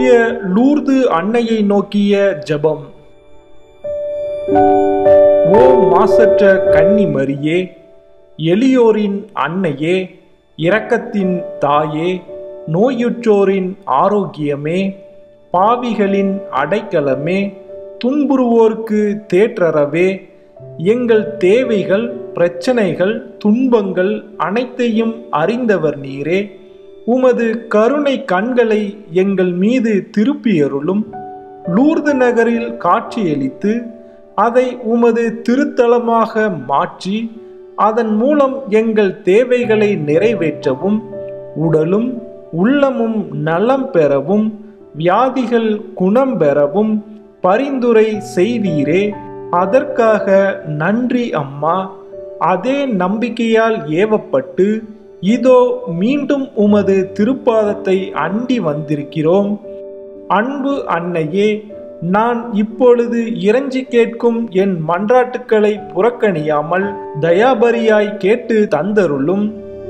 தூய லூர்து அன்னையை நோக்கிய ஜெபம் ஓ மாசற்ற கன்னி மரியே எளியோரின் அன்னையே இரக்கத்தின் தாயே நோயுற்றோரின் ஆரோக்கியமே பாவிகளின் அடைக்கலமே துன்புறுவோர்க்கு தேற்றறவே எங்கள் தேவைகள் பிரச்சனைகள் துன்பங்கள் அனைத்தையும் அறிந்தவர் நீரே உமது கருணை கண்களை எங்கள் மீது திருப்பியருளும் லூர்து நகரில் காட்சியளித்து அதை உமது திருத்தலமாக மாற்றி அதன் மூலம் எங்கள் தேவைகளை நிறைவேற்றவும் உடலும் உள்ளமும் நலம் பெறவும் வியாதிகள் குணம் பெறவும் பரிந்துரை செய்வீரே அதற்காக நன்றி அம்மா அதே நம்பிக்கையால் ஏவப்பட்டு இதோ மீண்டும் உமது திருப்பாதத்தை அண்டி வந்திருக்கிறோம் அன்பு அன்னையே நான் இப்பொழுது இறைஞ்சி கேட்கும் என் மன்றாட்டுக்களை புறக்கணியாமல் தயாபரியாய் கேட்டு தந்தருளும்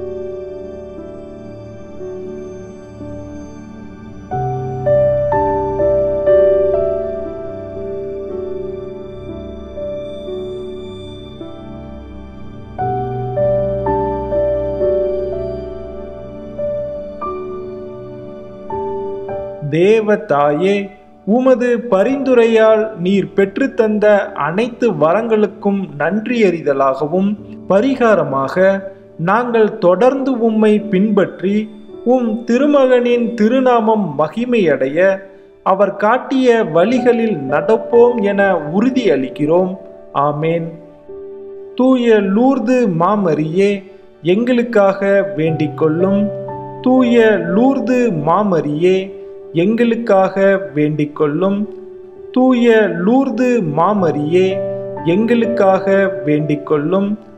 தேவ தாயே உமது பரிந்துரையால் நீர் பெற்றுத்தந்த அனைத்து வரங்களுக்கும் நன்றியறிதலாகவும் பரிகாரமாக நாங்கள் தொடர்ந்து உம்மை பின்பற்றி உம் திருமகனின் திருநாமம் மகிமையடைய அவர் காட்டிய வழிகளில் நடப்போம் என உறுதியளிக்கிறோம் ஆமேன் தூய லூர்து மாமரியே எங்களுக்காக வேண்டிக் கொள்ளும் தூய லூர்து மாமரியே எங்களுக்காக வேண்டிக் கொள்ளும் தூய லூர்து மாமரியே எங்களுக்காக வேண்டிக் கொள்ளும்